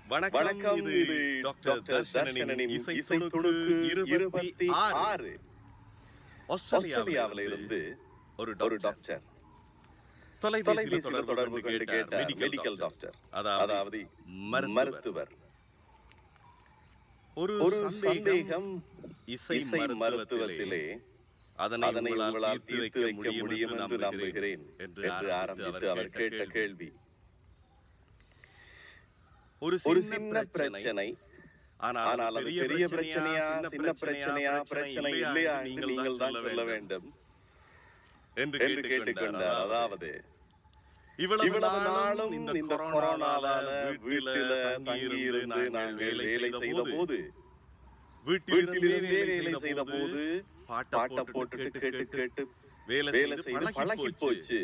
வணக்கம் வணக்கம் இது இது டாக்டர் தர்ஷனனின் இசை துணுக்கு இருபத்தி ஆறு ஆஸ்திரேலியாவில இருந்து ஒரு ஒரு டாக்டர் டாக்டர் தொலைபேசியில் தொலைபேசியில் தொடர்பு தொடர்பு கொண்டு கொண்டு கேட்ட கேட்ட மெடிக்கல் மெடிக்கல் டாக்டர் டாக்டர் அதாவது அதாவது மருத்துவர் மருத்துவர் ஒரு ஒரு சந்தேகம் சந்தேகம் இசை இசை மருத்துவத்திலே மருத்துவத்திலே அதனை அதனை உங்களால் தீர்த்து வைக்க முடியும் என்று நம்புகிறேன் என்று என்று ஆரம்பித்து அவர் கேட்ட கேள்வி கேள்வி ஒரு ஒரு சின்ன சின்ன பிரச்சனை பிரச்சனை ஆனால் ஆனால் அது பெரிய பிரச்சனையா சின்ன பிரச்சனையா பிரச்சனை இல்லையா என்று நீங்கள் தான் சொல்ல வேண்டும் என்று என்று கேட்டுக்கொண்டார் அதாவது இவ்வளவு இவ்வளவு நாளும் இந்த கொரோனாவால வீட்டில தங்கி இருந்து நாங்கள் நாங்கள் வேலை செய்த போது வீட்டிலிருந்தே வீட்டிலிருந்தே வேலை செய்த போது பாட்டை பாட்டை போட்டு போட்டுட்டு கேட்டு கேட்டு கேட்டு கேட்டு வேலை வேலை செய்து செய்து பழகி போச்சு போச்சு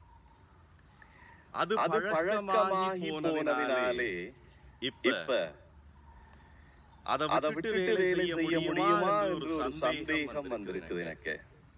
அது அது பழக்கமாகி பழக்கமாகி போனதினாலே போனதினாலே இப்ப இப்ப அதை அதை விட்டுட்டு விட்டுட்டு வேலை செய்ய முடியுமா என்று ஒரு ஒரு சந்தேகம் வந்திருக்குது எனக்கு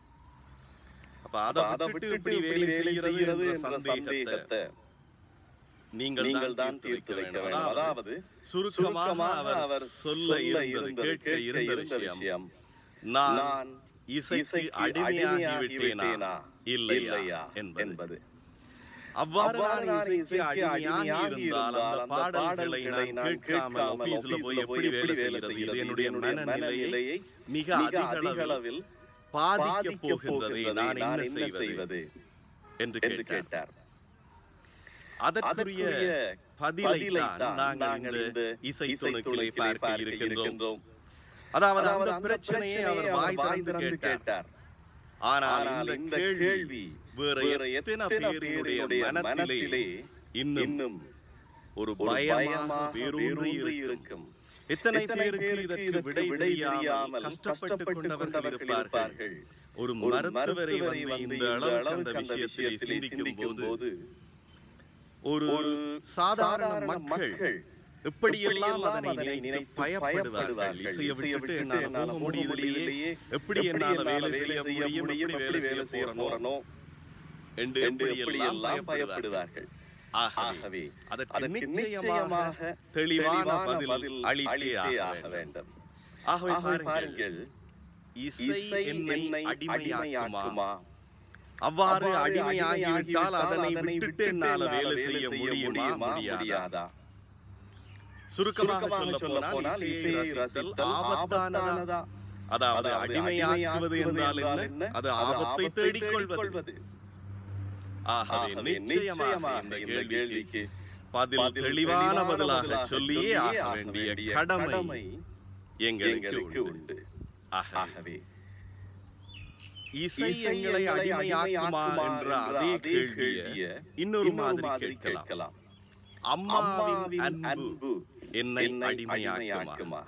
அப்ப அதை அதை விட்டுட்டு விட்டுட்டு இப்படி வேலை செய்கிறது என்ற சந்தேகத்தை சந்தேகத்தை நீங்கள் நீங்கள் தான் தீர்த்து வைக்க வேண்டும் அதாவது சுருக்கமாக அவர் சொல்ல இருந்தது கேட்க இருந்த விஷயம் நான் நான் இசைக்கு அடிமையாகி விட்டேனா இல்லையா என்பது அவ்வாறு நான் இசைக்கு அடிமையாகி இருந்தால் அந்த பாடல்களை நான் கேட்காமல் ஆபீஸ்ல போய் எப்படி வேலை செய்கிறது இது என்னுடைய மனநிலையை மிக அதிக அளவில் பாதிக்க போகின்றதை நான் என்ன செய்வது என்று என்று கேட்டார் கேட்டார் அதற்குரிய அதற்குரிய பதிலை பதிலைத்தான் தான் நாங்கள் இந்த இசை துணுக்கிலே பார்க்க இருக்கின்றோம் அதாவது அந்த பிரச்சனையை அவர் வாய் திறந்து கேட்டார் ஆனால் இந்த கேள்வி வேற எத்தனை பேருடைய மனத்திலே இன்னும் ஒரு பயமாக வேரூன்றி இருக்கும் எத்தனை பேருக்கு இதற்கு விடை தெரியாமல் கஷ்டப்பட்டு கொண்டவர்கள் இருப்பார்கள் ஒரு மருத்துவரை வந்து இந்த அளவுக்கு அந்த விஷயத்திலே சிந்திக்கும் போது ஒரு சாதாரண மக்கள் எப்படியெல்லாம் அதனை நினைத்து பயப்படுவார்கள் இசையை விட்டுட்டு என்னால போக முடியவில்லையே எப்படி என்னால வேலை செய்ய முடியும் எப்படி வேலை செய்ய போறனோ என்று எப்படியெல்லாம் பயப்படுவார்கள் ஆகவே ஆகவே அதற்கு அதற்கு நிச்சயமாக தெளிவான பதில் அளித்தே ஆக வேண்டும் ஆகவே பாருங்கள் பாருங்கள் இசை என்னை அடிமையாக்குமா அடிமையாக்குமா அவ்வாறு அடிமையாகிவிட்டால் அதனை விட்டுட்டு என்னால வேலை செய்ய முடியுமா முடியாதா முடியாதா சுருக்கமாக சொல்ல போனால் இசையை ரசித்தல் ஆபத்தானதா அதாவது அடிமையாக்குவது என்றால் என்ன அது ஆபத்தை தேடிக் கொள்வது ஆகவே நிச்சயமாக இந்த கேள்விக்கு பதில் தெளிவான பதிலாக சொல்லியே ஆக வேண்டிய கடமை எங்களுக்கு உண்டு ஆகவே ஆகவே இசை எங்களை அடிமையாக்குமா என்ற அதே கேள்வியை இன்னொரு மாதிரி கேட்கலாம் அம்மாவின் அன்பு என்னை அடிமையாக்குமா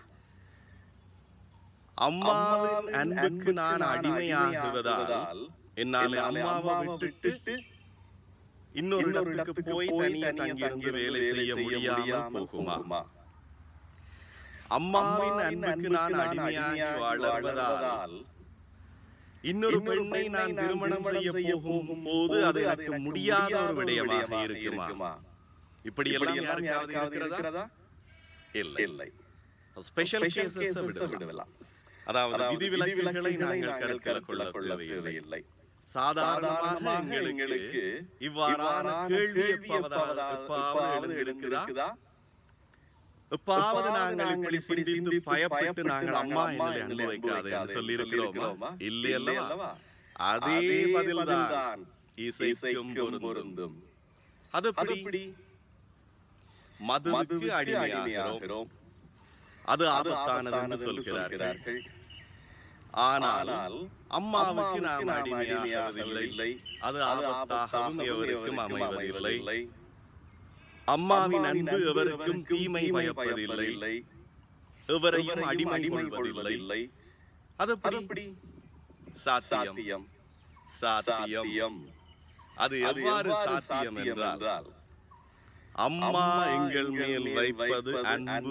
அம்மாவின் அன்புக்கு நான் அடிமையாகுவதால் என்னால அம்மாவை விட்டுட்டு இன்னொரு இடத்துக்கு போய் தனியா தங்கியிருந்து வேலை செய்ய முடியாமல் போகுமா அம்மாவின் அன்புக்கு நான் அடிமையாகி வாழ்வதால் இன்னொரு பெண்ணை நான் திருமணம் செய்ய போகும் போது அது எனக்கு முடியாத ஒரு விடயமாக இருக்குமா இப்படி எல்லாம் யாருக்காவது இருக்கிறதா இல்லை இல்லை ஸ்பெஷல் ஸ்பெஷல் கேசஸ் கேசஸ் விடலாம் விடலாம் அதாவது அதாவது விதிவிலக்குகளை விதிவிலக்குகளை நாங்கள் கருத்தில் கொள்ள கொள்ள தேவையில்லை தேவையில்லை சாதாரணமாக சாதாரணமாக எங்களுக்கு எங்களுக்கு இவ்வாறான கேள்வி எப்பாவது எப்பாவது எழுந்திருக்குதா எப்பாவது நாங்கள் இப்படி சிந்தித்து பயப்பட்டு நாங்கள் அம்மா என்னை அனுபவிக்காது என்று சொல்லி இருக்கிறோமா இல்லை அல்லவா அதே பதில்தான் இசைக்கும் பொருந்தும் அது எப்படி மதுவுக்கு அடிமையாகிறோம் அது ஆபத்தானது என்று சொல்கிறார்கள் ஆனால் அம்மாவுக்கு நாம் அடிமையாகவில்லை அது ஆபத்தாகவும் எவருக்கும் அமைவதில்லை அம்மாவின் அன்பு எவருக்கும் தீமை பயப்பதில்லை எவரையும் அடிமை கொள்வதில்லை அது எப்படி சாத்தியம் சாத்தியம் அது எவ்வாறு சாத்தியம் என்றால் அம்மா எங்கள் மேல் வைப்பது அன்பு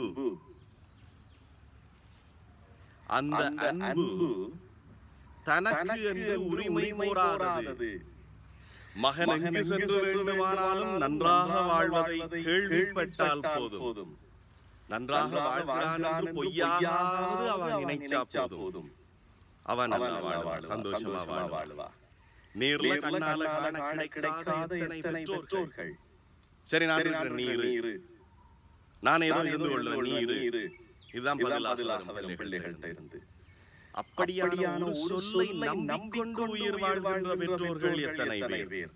அந்த அன்பு தனக்கு என்று உரிமை கோராதது மகனுக்கு சென்று வேண்டுமானாலும் நன்றாக வாழ்வதை கேள்விப்பட்டால் போதும் நன்றாக வாழ்கிறான் என்று பொய்யாவது அவன் நினைச்சா போதும் அவன் நல்லா வாழ்வான் சந்தோஷமா வாழ்வான் வாழ்வா நீர்ல நீர்ல கண்ணால கண்ணால காண காண கிடைக்காத கிடைக்காத எத்தனை எத்தனை பெற்றோர்கள் பெற்றோர்கள் சரி நான் சரி, இருக்கிற நான் நீர் நீரு நான் ஏதோ நான் இருந்து ஏதோ கொள்ள இருந்து நீர் கொள்ள நீரு இதுதான் இதுதான் பதிலாக பதிலாக வரும் வரும் பிள்ளைகள்கிட்ட பிள்ளைகள்கிட்ட இருந்து அப்படியான ஒரு சொல்லை நம்பிக்கொண்டு உயிர் வாழ்கின்ற பெற்றோர்கள் எத்தனை பேர் பேர்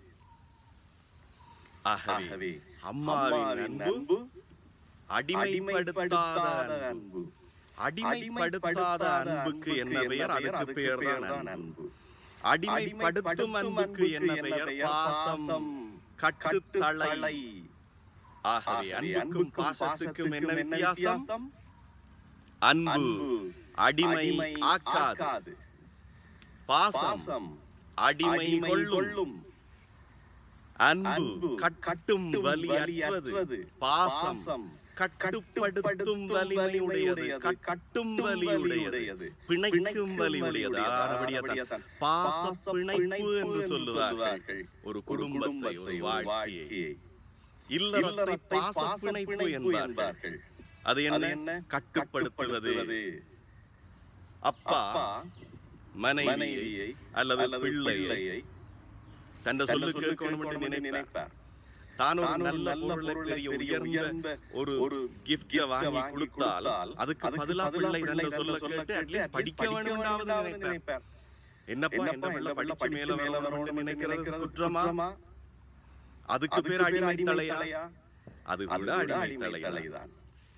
ஆகவே ஆகவே அம்மாவின் அம்மாவின் அன்பு அன்பு அடிமைப்படுத்தாத அடிமைப்படுத்தாத அன்பு அன்பு அடிமைப்படுத்தாத அன்புக்கு என்ன பெயர் அதுக்கு பெயர் தான் அன்பு அடிமைப்படுத்தும் அன்புக்கு என்ன பெயர் பாசம் கட்டுத்தளை ஆகவே அன்புக்கும் பாசத்துக்கும் என்ன வித்தியாசம் அன்பு அடிமை ஆக்காது பாசம் அடிமை கொள்ளும் அன்பு கட்டும் வலியற்றது பாசம் கட்டுப்படுத்தும் வலிமை உடையது கட்டும் வலி உடையது பிணைக்கும் வலி உடையது ஆனபடியாதான் பாச பிணைப்பு என்று சொல்லுவார்கள் ஒரு குடும்பத்தை ஒரு வாழ்க்கையை இல்லறத்தை பாச பிணைப்பு என்பார்கள் அது என்ன கட்டுப்படுத்துவது அப்பா மனைவியை அல்லது பிள்ளையை தன் சொல்லு கேட்கணும் என்று நினைப்பார் தான் ஒரு நல்ல பொருளை பெரிய உயர்ந்த ஒரு ஒரு கிஃப்ட் வாங்கி கொடுத்தால் அதுக்கு பதிலா பிள்ளை நல்ல சொல்ல கேட்டு அட்லீஸ்ட் படிக்க வேணும்னாவது நினைப்பார் என்னப்பா என்ன பிள்ளை படிச்சு மேல வரணும் என்று நினைக்கிறது குற்றமா அதுக்கு பேர் அடிமை தலையா அது கூட அடிமை தலைதான்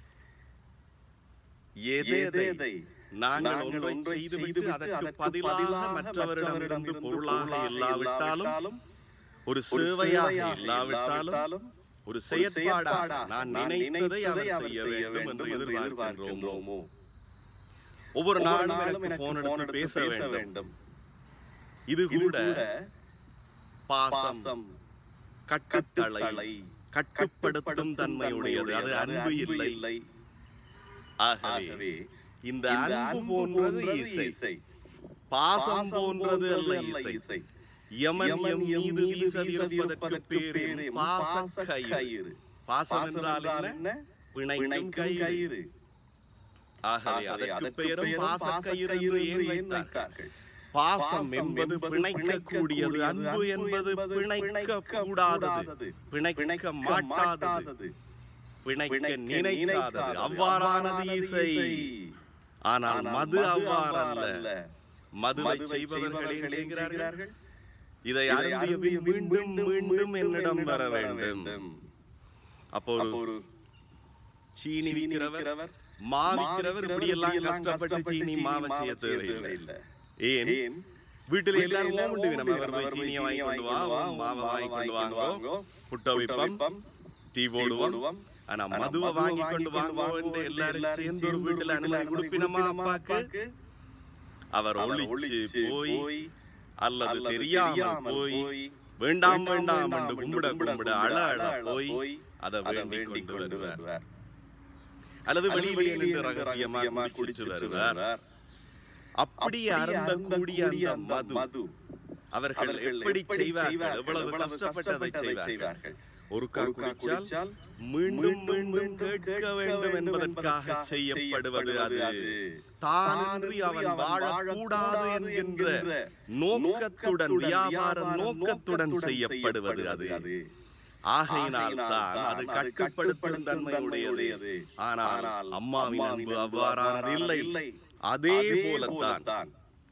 எதை நாங்கள் ஒன்றை செய்துவிட்டு அதற்கு பதிலாக மற்றவரிடமிருந்து பொருளாக இல்லாவிட்டாலும் ஒரு சேவையாக இல்லாவிட்டாலும் ஒரு செயற்பாடாக நான் நினைத்ததை அவர் செய்ய வேண்டும் என்று எதிர்பார்க்கின்றோமோ ஒவ்வொரு நாளும் எனக்கு போன் எடுத்து பேச வேண்டும் இது கூட பாசம் கட்டுத்தளை கட்டுப்படுத்தும் தன்மையுடையது அது அன்பு இல்லை ஆகவே இந்த அன்பு போன்றது இசை பாசம் போன்றது அல்ல இசை யமன் எம் மீது வீசவிருப்பதற்கு பேரே பாச கயிறு பாசம் என்றால் என்ன பிணைக்கும் கயிறு ஆகவே அதற்கு பெயரும் பாச கயிறு என்று ஏன் வைத்தார்கள் பாசம் என்பது பிணைக்கக்கூடியது அன்பு என்பது பிணைக்க கூடாதது பிணைக்க மாட்டாதது பிணைக்க நினைக்காதது அவ்வாறானது இசை ஆனால் மது அவ்வாறல்ல மதுவை செய்பவர்களே செய்கிறார்கள் இதை அருந்திய பின் மீண்டும் மீண்டும் என்னிடம் வர வேண்டும் அப்போ ஒரு சீனி விற்கிறவர் மா விற்கிறவர் இப்படி எல்லாம் கஷ்டப்பட்டு சீனி மாவை செய்ய தேவையில்லை ஏன் வீட்டுல எல்லாரும் ஓமுண்டு நம்ம அவர் போய் சீனியை வாங்கி கொண்டு வா மாவை வாங்கி கொண்டு வாங்கோ புட்ட வைப்பம் டீ போடுவோம் ஆனா மதுவை வாங்கி கொண்டு வாங்குவோம் எல்லாரும் சேர்ந்து ஒரு வீட்டுல அனுமதி கொடுப்பினமா அப்பாக்கு அவர் ஒளிச்சு போய் அல்லது தெரியாமல் போய் வேண்டாம் வேண்டாம் என்று கும்பிட கும்பிட அழ அழ போய் அதை வேண்டிக் கொண்டு வருவார் அல்லது வெளியிலே நின்று ரகசியமா குடிச்சு வருவார் அப்படி அருந்தக்கூடிய அந்த மது அவர்கள் எப்படி செய்வார்கள் எவ்வளவு கஷ்டப்பட்டு அதை செய்வார்கள் ஒரு குடிச்சால் மீண்டும் மீண்டும் கேட்க வேண்டும் என்பதற்காக செய்யப்படுவது அது தானின்றி அவன் வாழக்கூடாது என்கின்ற நோக்கத்துடன் வியாபார நோக்கத்துடன் செய்யப்படுவது அது ஆகையினால் தான் அது கட்டுப்படுத்தும் தன்மையுடையது ஆனால் அம்மாவின் அன்பு அவ்வாறானது இல்லை அதே போலத்தான்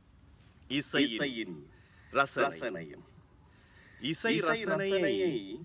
இசையின் ரசனையும் இசை ரசனையை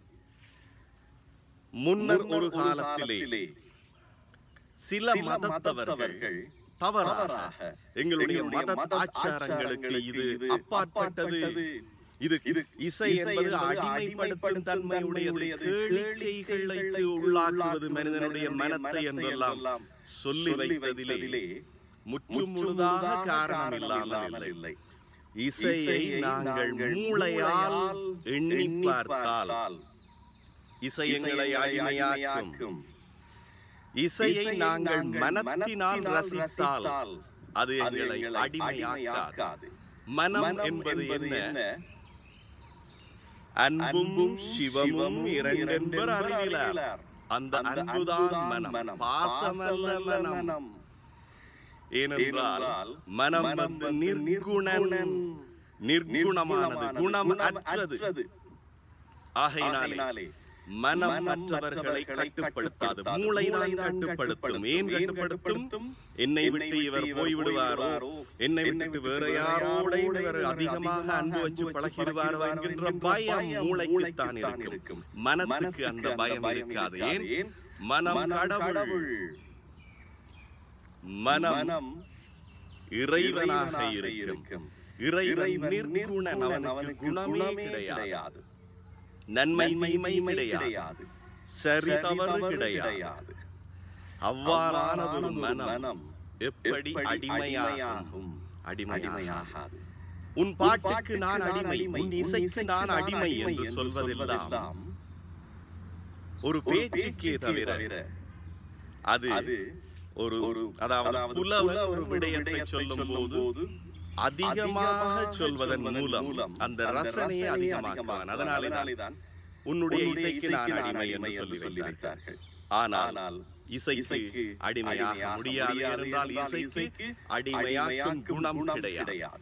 முன்னர் ஒரு காலத்திலே சில மதத்தவர்கள் தவறாக எங்களுடைய மத ஆச்சாரங்களுக்கு இது அப்பாற்பட்டது இது இது இசை என்பது அடிமைப்படுத்தும் தன்மையுடையது கேளிக்கைகளுக்கு உள்ளாக்குவது மனிதனுடைய மனத்தை என்றெல்லாம் சொல்லி வைத்ததிலே முற்றும் முழுதாக காரணம் இல்லாமல் இல்லை இசையை நாங்கள் மூளையால் எண்ணி பார்த்தால் இசை எங்களை அடிமையாக்கும் இசையை நாங்கள் மனத்தினால் ரசித்தால் அது எங்களை அடிமையாக்காது மனம் என்பது என்ன அன்பும் சிவமும் இரண்டென்பர் அறிகிறார் அந்த அன்புதான் மனம் பாசமல்ல மனம் ஏனென்றால் மனம் வந்து நிர்குணன் நிர்குணமானது குணம் அற்றது ஆகையினாலே மனம் மற்றவர்களை கட்டுப்படுத்தாது மூளைதான் கட்டுப்படுத்தும் ஏன் கட்டுப்படுத்தும் என்னை விட்டு இவர் போய்விடுவாரோ என்னை விட்டு வேற யாரோட இவர் அதிகமாக அன்பு வச்சு பழகிடுவாரோ என்கின்ற பயம் மூளைக்குத்தான் இருக்கும் மனத்துக்கு அந்த பயம் இருக்காது ஏன் மனம் கடவுள் மனம் இறைவனாக இருக்கும் இறைவன் நிர்குணன் அவனுக்கு குணமே கிடையாது நன்மை தீமை கிடையாது சரி தவறு கிடையாது அவ்வாறானதொரு மனம் எப்படி அடிமையாகும் அடிமையாகாது உன் பாட்டுக்கு நான் அடிமை உன் இசைக்கு நான் அடிமை என்று சொல்வதெல்லாம் ஒரு பேச்சுக்கே தவிர அது ஒரு அதாவது புலவன் ஒரு விடயத்தை சொல்லும் போது அதிகமாக சொல்வதன் மூலம் அந்த ரசனையை அதிகமாக்குவான் அதனாலேதான் உன்னுடைய இசைக்கு நான் அடிமை என்று சொல்லி வைத்தார்கள் ஆனால் இசைக்கு அடிமையாக முடியாது என்றால் இசைக்கு அடிமையாக்கும் குணம் கிடையாது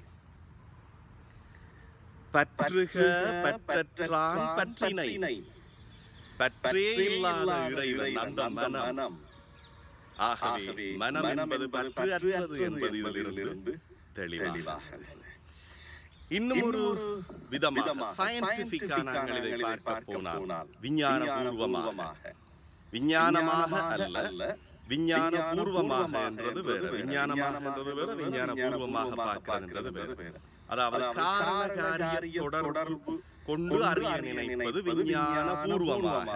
பற்றுக பற்றற்றான் பற்றினை பற்றே இல்லாத இறைவன் அந்த மனம் ஆகவே மனம் என்பது பற்று அற்றது என்பது இதிலிருந்து தெளிவாக இன்னும் ஒரு விதமாக சயின்டிபிக்கா நாங்கள் இதை பார்க்க போனால் விஞ்ஞான பூர்வமாக விஞ்ஞானமாக அல்ல விஞ்ஞான பூர்வமாக என்றது வேறு விஞ்ஞானமாக என்றது வேறு விஞ்ஞான பூர்வமாக பார்க்கிறது வேறு அதாவது காரண காரிய தொடர்பு கொண்டு அறிய நினைப்பது விஞ்ஞான பூர்வமாக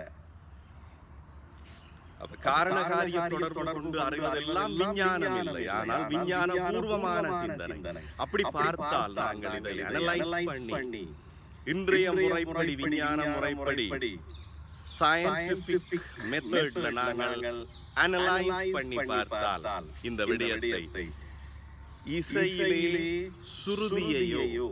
காரண காரிய தொடர்பு கொண்டு அறிவதெல்லாம் விஞ்ஞானம் இல்லை ஆனால் விஞ்ஞான பூர்வமான சிந்தனை அப்படி பார்த்தால் நாங்கள் இதை அனலைஸ் பண்ணி இன்றைய முறைப்படி விஞ்ஞான முறைப்படி சயின்டிபிக் மெத்தட்ல நாங்கள் அனலைஸ் பண்ணி பார்த்தால் இந்த விடயத்தை இசையிலே சுருதியையோ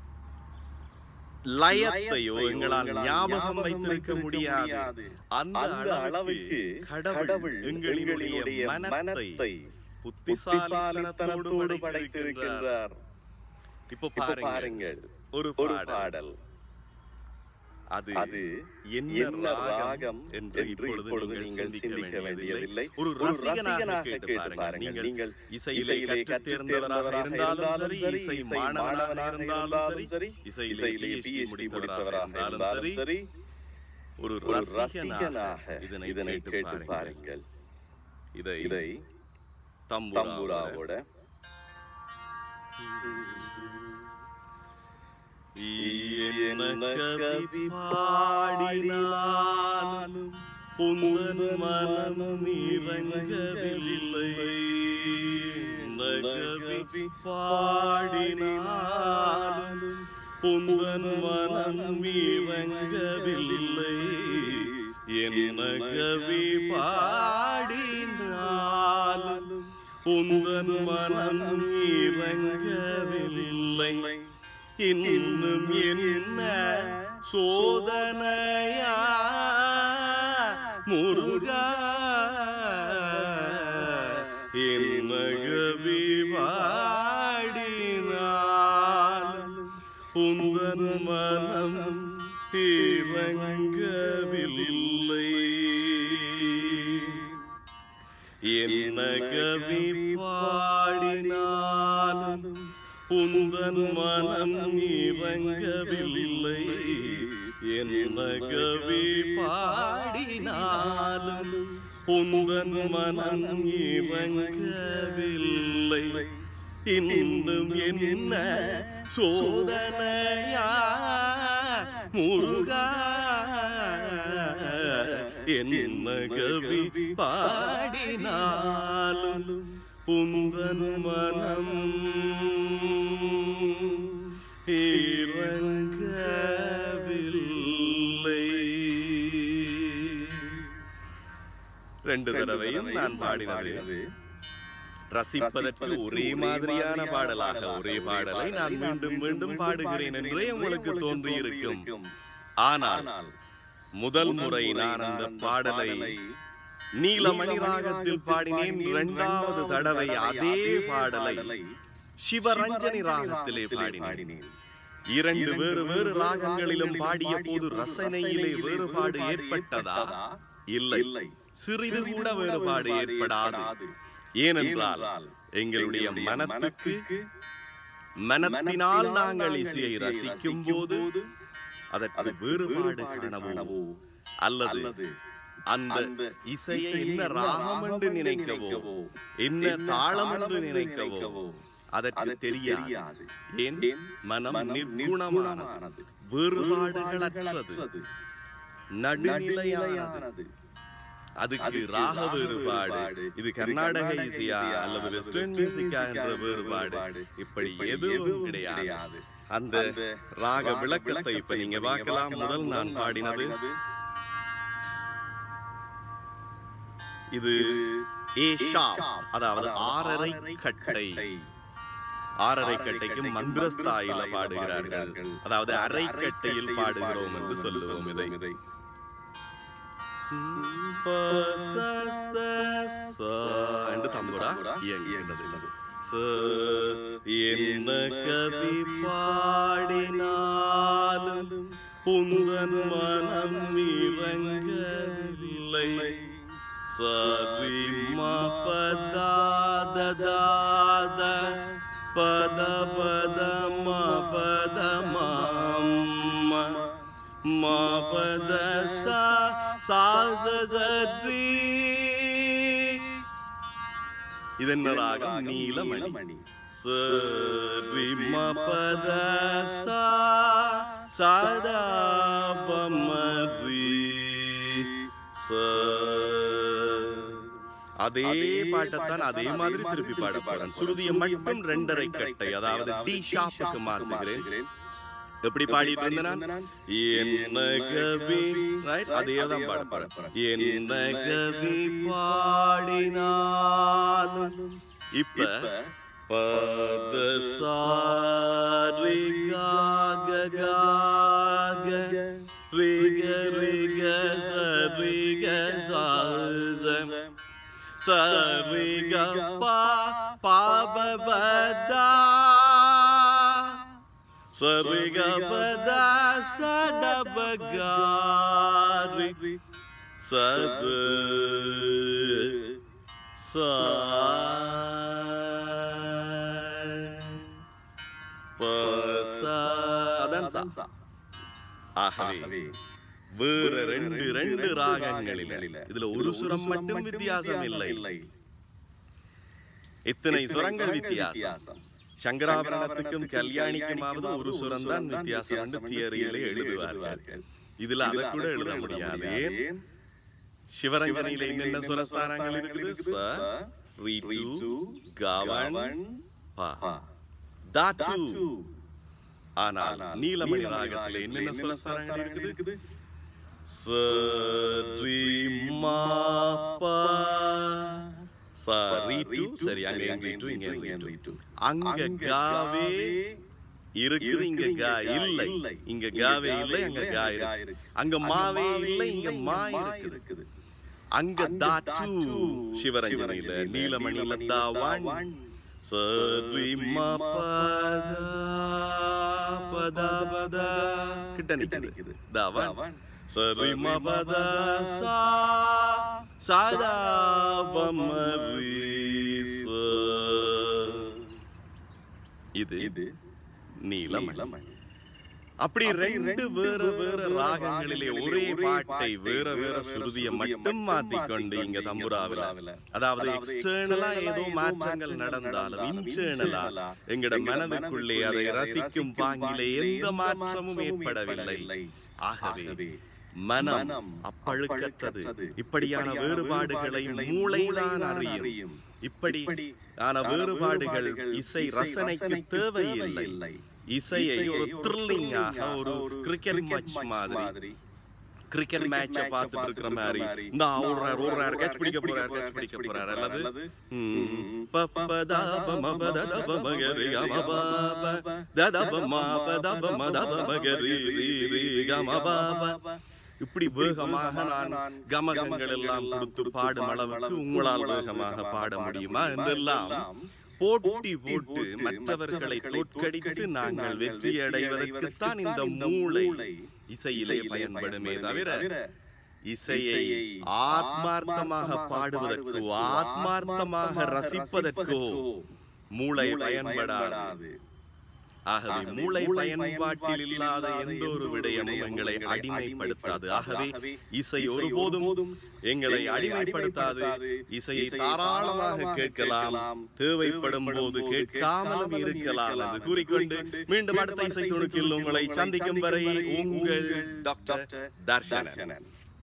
லயத்தையோ எங்களால் ஞாபகம் வைத்திருக்க முடியாது அந்த அளவுக்கு கடவுள் எங்களினுடைய மனத்தை புத்திசாலித்தனத்தோடு படைத்திருக்கின்றார் இப்போ பாருங்கள் ஒரு பாடல் அது அது என்ன ராகம் என்று இப்பொழுது நீங்கள் சிந்திக்க வேண்டியதில்லை ஒரு ரசிகனாக கேட்டு பாருங்கள் நீங்கள் இசையிலே கற்றுத் தேர்ந்தவராக இருந்தாலும் சரி இசை மாணவனாக இருந்தாலும் சரி இசையிலே பிஎச்டி முடித்தவராக இருந்தாலும் சரி ஒரு ரசிகனாக இதனை இதனை கேட்டு பாருங்கள் இதை இதை தம்புராவோட என்ன கவி பாடினாலும் உந்தன் மனம் இறங்கவில்லை நகவி பாடினாலும் உந்தன் மனம் இறங்கவில்லை என்ன கவி பாடினாலும் உந்தன் மனம் இறங்கவில்லை இன்னும் என்ன சோதனையா முருகா என்ன கவி பாடினால் உந்தன் மனம் இறங்கவில்லை என்ன கவி பாடினாலும் உந்தன் மனம் இறங்கவில்லை என்ன கவி பாடினாலும் உந்தன் மனம் இறங்கவில்லை இன்னும் என்ன சோதனையா முருகா என்ன கவி பாடினாலும் உந்தன் மனம் இறங்கவில்லை ரெண்டு தடவையும் நான் பாடினது ரசிப்பதற்கு ஒரே மாதிரியான பாடலாக ஒரே பாடலை நான் மீண்டும் மீண்டும் பாடுகிறேன் என்றே உங்களுக்கு தோன்றியிருக்கும் ஆனால் முதல் முறை நான் அந்த பாடலை நீலமணி ராகத்தில் பாடினேன் இரண்டாவது தடவை அதே பாடலை சிவரஞ்சனி ராகத்திலே பாடினேன் இரண்டு வேறு வேறு ராகங்களிலும் பாடிய போது ரசனையிலே வேறுபாடு ஏற்பட்டதா இல்லை சிறிது கூட வேறுபாடு ஏற்படாது ஏனென்றால் எங்களுடைய மனத்துக்கு மனத்தினால் நாங்கள் இசையை ரசிக்கும் போது அதற்கு வேறுபாடு காணவோ அல்லது அந்த இசையை என்ன ராகம் என்று நினைக்கவோ என்ன தாளம் என்று நினைக்கவோ அதற்கு தெரியாது ஏன் மனம் நிர்குணமானது வேறுபாடுகளற்றது நடுநிலையானது அதுக்கு ராக வேறுபாடு இது கர்நாடக இசையா அல்லது வெஸ்டர்ன் மியூசிக்கா என்ற வேறுபாடு இப்படி எதுவும் கிடையாது அந்த ராக விளக்கத்தை இப்ப நீங்க பார்க்கலாம் முதல் நான் பாடினது இது ஏ ஷாப் அதாவது ஆறரை கட்டை ஆறரை கட்டைக்கு மந்திரஸ்தாயில பாடுகிறார்கள் அதாவது அரை கட்டையில் பாடுகிறோம் என்று சொல்லுவோம் இதை ப, ச, ச, ச என்று தம்புரா இயங்குகின்றது ச, என்ன கவி பாடினாலும் புந்தன் மனம் இறங்கவில்லை சரி ம பதாத தாத பத பத ம பத ம ம பத சா சா ச ச ரி. இதென்ன ராகம் நீலமணி சரி ம பத சா சாதா பமரி ச அதே பாட்டைத்தான் அதே மாதிரி திருப்பி பாட போறேன் சுருதியை மட்டும் ரெண்டரை கட்டை அதாவது டி ஷாப்புக்கு மாத்துகிறேன் எப்படி பாடிட்டு இருந்தேன் நான்? என்ன கவி ரைட் அதே தான் பாட போறேன் என்ன கவி பாடினாலும் இப்ப பத சாரி காக காக ரிக ரிக சரிக சாச சரிக பா பாபபதா சரிக பதா சடபகாரி சது சா பசா அதான் சா ஆகவே வேற ரெண்டு ரெண்டு ராகங்களில் இதுல ஒரு சுரம் மட்டும் வித்தியாசம் இல்லை இத்தனை சுரங்கள் வித்தியாசம் சங்கராபரணத்துக்கும் கல்யாணிக்குமாவது ஒரு சுரம் தான் வித்தியாசம் என்று தியரியிலே எழுதுவார்கள் இதுல அதை கூட எழுத முடியாது ஏன் சிவரஞ்சனியில என்னென்ன சுரஸ்தானங்கள் இருக்குது ச ரீட்டு கவன் பா தாட்டு ஆனால் நீலமணி ராகத்துல என்னென்ன சுரஸ்தானங்கள் இருக்குது ச ரி மா பா ச ரீட்டு சரி அங்க ரீட்டு இங்க ரீட்டு அங்க காவே இருக்குது இங்க கா இல்லை இங்க காவே இல்லை அங்க கா இருக்கு அங்க மாவே இல்லை இங்க மா இருக்குது அங்க தாட்டு சிவரஞ்சனியில நீலமணியில தாவான் சரி ம பதா பதா பதா கிட்ட நிக்குது தாவான் சரி ம பதா சா சாதா பமரி ச இது இது நீலமணி அப்படி ரெண்டு வேற வேற ராகங்களிலே ஒரே பாட்டை வேற வேற சுருதியை மட்டும் மாத்திக்கொண்டு இங்க தம்புராவில் அதாவது எக்ஸ்டர்னலா ஏதோ மாற்றங்கள் நடந்தாலும் இன்டர்னலா எங்கட மனதுக்குள்ளே அதை ரசிக்கும் பாங்கிலே எந்த மாற்றமும் ஏற்படவில்லை ஆகவே மனம் அப்பழுக்கற்றது இப்படியான வேறுபாடுகளை மூளைதான் அறியும் இப்படி ஆன வேறுபாடுகள் இசை ரசனைக்கு தேவையில்லை இசையை ஒரு த்ரில்லிங்காக ஒரு கிரிக்கெட் மேட்ச் மாதிரி கிரிக்கெட் மேட்ச பார்த்துட்டு இருக்கிற மாதிரி இந்த ஓடுறாரு ஓடுறாரு கேட்ச் பிடிக்க போறாரு கேட்ச் பிடிக்க போறாரு அல்லது இப்படி வேகமாக நான் கமகங்கள் எல்லாம் கொடுத்து பாடும் அளவுக்கு உங்களால் வேகமாக பாட முடியுமா என்றெல்லாம் போட்டி போட்டு மற்றவர்களை தோற்கடித்து நாங்கள் வெற்றி அடைவதற்குத்தான் இந்த மூளை இசையிலே பயன்படுமே தவிர இசையை ஆத்மார்த்தமாக பாடுவதற்கோ ஆத்மார்த்தமாக ரசிப்பதற்கோ மூளை பயன்படாது ஆகவே மூளை பயன்பாட்டில் இல்லாத எந்த ஒரு விடயமும் எங்களை அடிமைப்படுத்தாது ஆகவே இசை ஒருபோதும் எங்களை அடிமைப்படுத்தாது இசையை தாராளமாக கேட்கலாம் தேவைப்படும் போது கேட்காமலும் இருக்கலாம் என்று கூறிக்கொண்டு மீண்டும் அடுத்த இசை துணுக்கில் உங்களை சந்திக்கும் வரை உங்கள் டாக்டர் தர்ஷனன்